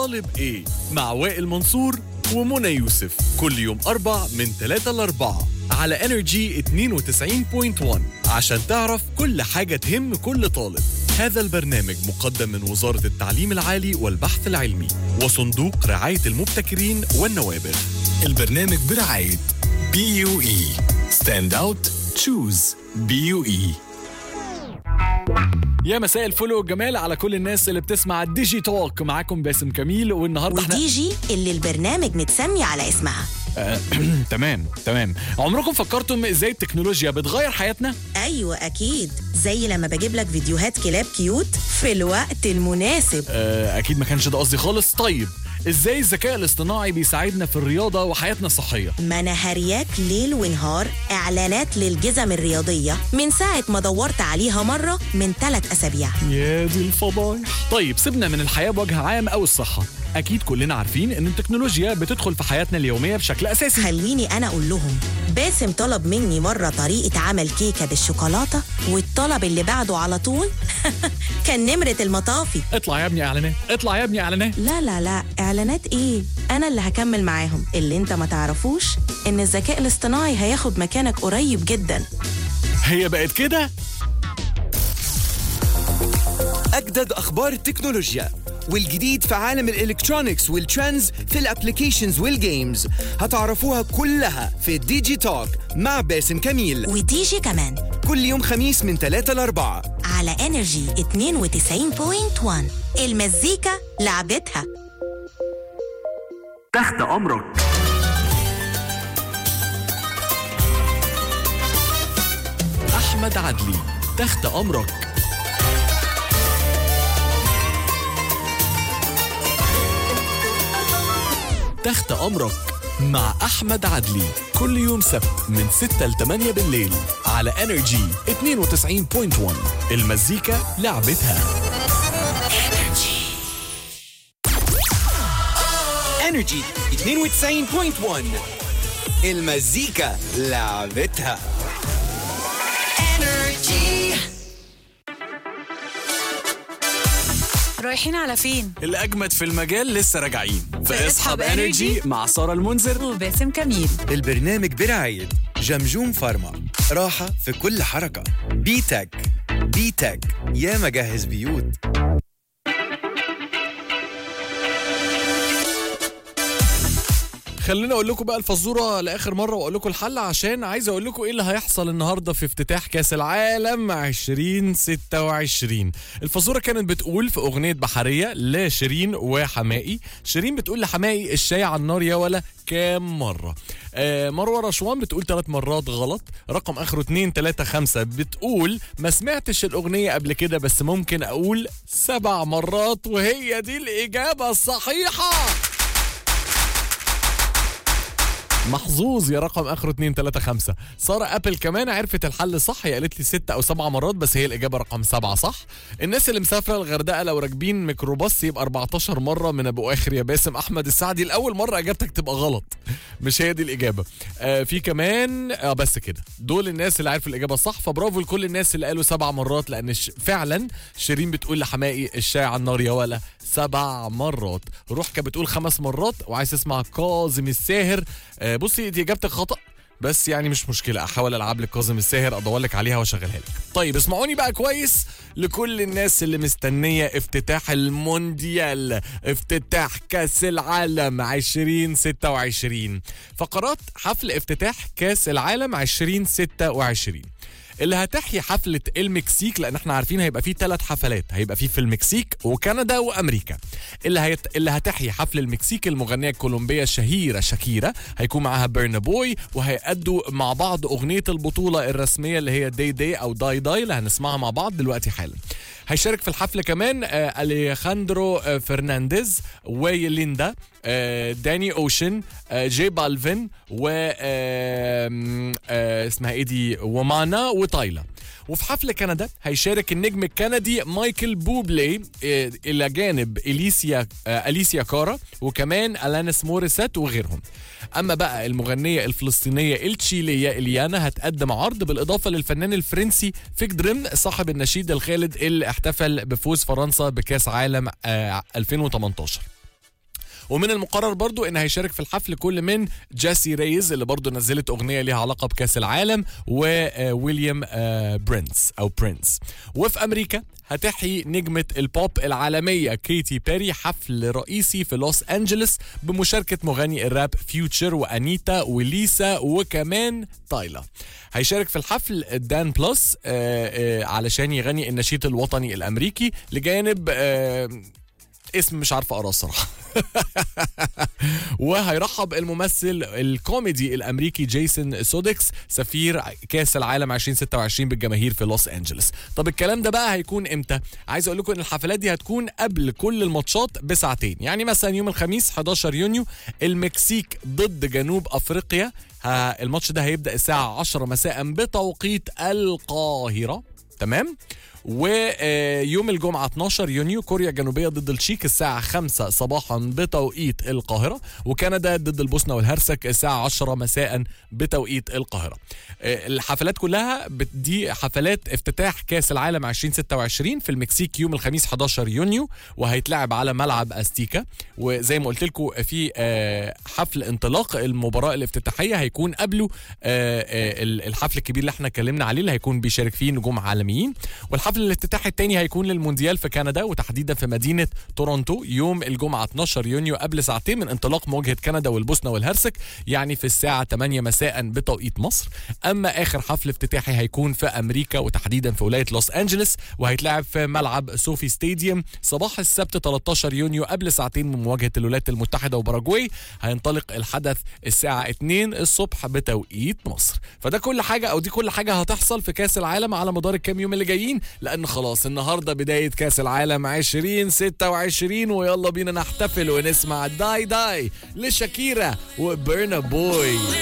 طالب ايه مع وائل منصور ومنى يوسف كل يوم أربع من 3 ل 4 على انرجي 92.1 عشان تعرف كل حاجة تهم كل طالب هذا البرنامج مقدم من وزارة التعليم العالي والبحث العلمي وصندوق رعاية المبتكرين والنوابغ البرنامج برعاية بي يو اي ستاند اوت تشوز بي يو اي يا مساء الفل والجمال على كل الناس اللي بتسمع الديجي توك معاكم باسم كميل والنهارده احنا ودي جي اللي البرنامج متسمي على اسمها تمام تمام عمركم فكرتم ازاي التكنولوجيا بتغير حياتنا ايوه اكيد زي لما بجيب لك فيديوهات كلاب كيوت في الوقت المناسب آه، اكيد ما كانش ده قصدي خالص طيب ازاي الذكاء الاصطناعي بيساعدنا في الرياضه وحياتنا الصحيه ما انا هرياك ليل ونهار اعلانات للجزم الرياضيه من ساعه ما دورت عليها مره من ثلاث اسابيع يا دي الفضايح طيب سيبنا من الحياه بوجه عام او الصحه اكيد كلنا عارفين ان التكنولوجيا بتدخل في حياتنا اليوميه بشكل اساسي خليني انا اقول لهم باسم طلب مني مره طريقه عمل كيكه بالشوكولاته والطلب اللي بعده على طول كان نمره المطافي اطلع يا ابني اعلانات اطلع يا ابني اعلانات لا لا لا اعلانات ايه انا اللي هكمل معاهم اللي انت ما تعرفوش ان الذكاء الاصطناعي هياخد مكانك قريب جدا هي بقت كده أجدد أخبار التكنولوجيا والجديد في عالم الإلكترونيكس والترندز في الأبليكيشنز والجيمز هتعرفوها كلها في ديجي توك مع باسم كميل ودي جي كمان كل يوم خميس من 3 ل 4 على انرجي 92.1 المزيكا لعبتها تحت امرك احمد عدلي تحت امرك تحت امرك مع احمد عدلي كل يوم سبت من 6 ل 8 بالليل على انرجي 92.1 المزيكا لعبتها انرجي 92.1 المزيكا لعبتها رايحين على فين؟ الأجمد في المجال لسه راجعين في في اسحب اسحب انرجي Energy مع سارة المنذر وباسم كميل البرنامج برعاية جمجوم فارما راحة في كل حركة بيتك بيتك يا مجهز بيوت خليني اقول لكم بقى الفزوره لاخر مره واقول لكم الحل عشان عايز اقول لكم ايه اللي هيحصل النهارده في افتتاح كاس العالم 2026 الفزوره كانت بتقول في اغنيه بحريه لشيرين وحمائي شيرين بتقول لحمائي الشاي على النار يا ولا كام مره آه مروه رشوان بتقول ثلاث مرات غلط رقم اخره 2 3 5 بتقول ما سمعتش الاغنيه قبل كده بس ممكن اقول سبع مرات وهي دي الاجابه الصحيحه محظوظ يا رقم اخره 2 3 5 ساره ابل كمان عرفت الحل صح هي قالت لي 6 او 7 مرات بس هي الاجابه رقم 7 صح الناس اللي مسافره الغردقه لو راكبين ميكروباص يبقى 14 مره من ابو اخر يا باسم احمد السعدي الاول مره اجابتك تبقى غلط مش هي دي الاجابه آه في كمان اه بس كده دول الناس اللي عارفوا الاجابه الصح فبرافو لكل الناس اللي قالوا سبع مرات لان ش... فعلا شيرين بتقول لحمائي الشاي على النار يا ولا سبع مرات روحك بتقول خمس مرات وعايز تسمع كاظم الساهر آه بصي دي اجابتك خطا بس يعني مش مشكلة أحاول ألعب لك كاظم الساهر أدور لك عليها وأشغلها لك. طيب اسمعوني بقى كويس لكل الناس اللي مستنية افتتاح المونديال افتتاح كأس العالم 2026 فقرات حفل افتتاح كأس العالم 2026 اللي هتحيي حفلة المكسيك لأن احنا عارفين هيبقى فيه ثلاث حفلات هيبقى فيه في المكسيك وكندا وأمريكا اللي هيت... اللي هتحيي حفل المكسيك المغنية الكولومبية الشهيرة شاكيرا هيكون معاها بيرنا بوي وهيأدوا مع بعض أغنية البطولة الرسمية اللي هي داي داي أو داي داي اللي هنسمعها مع بعض دلوقتي حالا هيشارك في الحفل كمان آه اليخاندرو آه فرنانديز ويليندا آه داني اوشن آه جي بالفين و آه آه اسمها ايه دي ومانا وتايلا وفي حفل كندا هيشارك النجم الكندي مايكل بوبلي آه، الى جانب اليسيا آه، اليسيا كارا وكمان الانس موريسات وغيرهم اما بقى المغنيه الفلسطينيه التشيليه اليانا هتقدم عرض بالاضافه للفنان الفرنسي فيك دريم صاحب النشيد الخالد اللي احتفل بفوز فرنسا بكاس عالم آه، 2018 ومن المقرر برضو ان هيشارك في الحفل كل من جاسي ريز اللي برضو نزلت اغنيه ليها علاقه بكاس العالم وويليام آه، برينس او برينس وفي امريكا هتحيي نجمة البوب العالمية كيتي بيري حفل رئيسي في لوس أنجلوس بمشاركة مغني الراب فيوتشر وأنيتا وليسا وكمان تايلا هيشارك في الحفل دان بلس آه، آه، علشان يغني النشيد الوطني الأمريكي لجانب آه، اسم مش عارف اقراه الصراحه وهيرحب الممثل الكوميدي الامريكي جيسون سودكس سفير كاس العالم 2026 بالجماهير في لوس انجلوس طب الكلام ده بقى هيكون امتى عايز اقول لكم ان الحفلات دي هتكون قبل كل الماتشات بساعتين يعني مثلا يوم الخميس 11 يونيو المكسيك ضد جنوب افريقيا ها الماتش ده هيبدا الساعه 10 مساء بتوقيت القاهره تمام ويوم الجمعة 12 يونيو كوريا الجنوبية ضد التشيك الساعة 5 صباحا بتوقيت القاهرة وكندا ضد البوسنة والهرسك الساعة 10 مساء بتوقيت القاهرة آه، الحفلات كلها بت- دي حفلات افتتاح كاس العالم 2026 في المكسيك يوم الخميس 11 يونيو وهيتلعب على ملعب استيكا وزي ما قلت لكم في آه، حفل انطلاق المباراة الافتتاحية هيكون قبله آه، آه، الحفل الكبير اللي احنا اتكلمنا عليه اللي هيكون بيشارك فيه نجوم عالميين والحفل الافتتاحي الثاني هيكون للمونديال في كندا وتحديدا في مدينة تورونتو يوم الجمعة 12 يونيو قبل ساعتين من انطلاق مواجهة كندا والبوسنة والهرسك يعني في الساعة 8 مساء بتوقيت مصر أما آخر حفل افتتاحي هيكون في أمريكا وتحديدا في ولاية لوس أنجلوس وهيتلعب في ملعب سوفي ستاديوم صباح السبت 13 يونيو قبل ساعتين من مواجهة الولايات المتحدة وباراجواي هينطلق الحدث الساعة 2 الصبح بتوقيت مصر فده كل حاجة أو دي كل حاجة هتحصل في كأس العالم على مدار الكام يوم اللي جايين لأن خلاص النهاردة بداية كأس العالم 2026 ويلا بينا نحتفل ونسمع داي داي لشاكيرا وبرنا بوي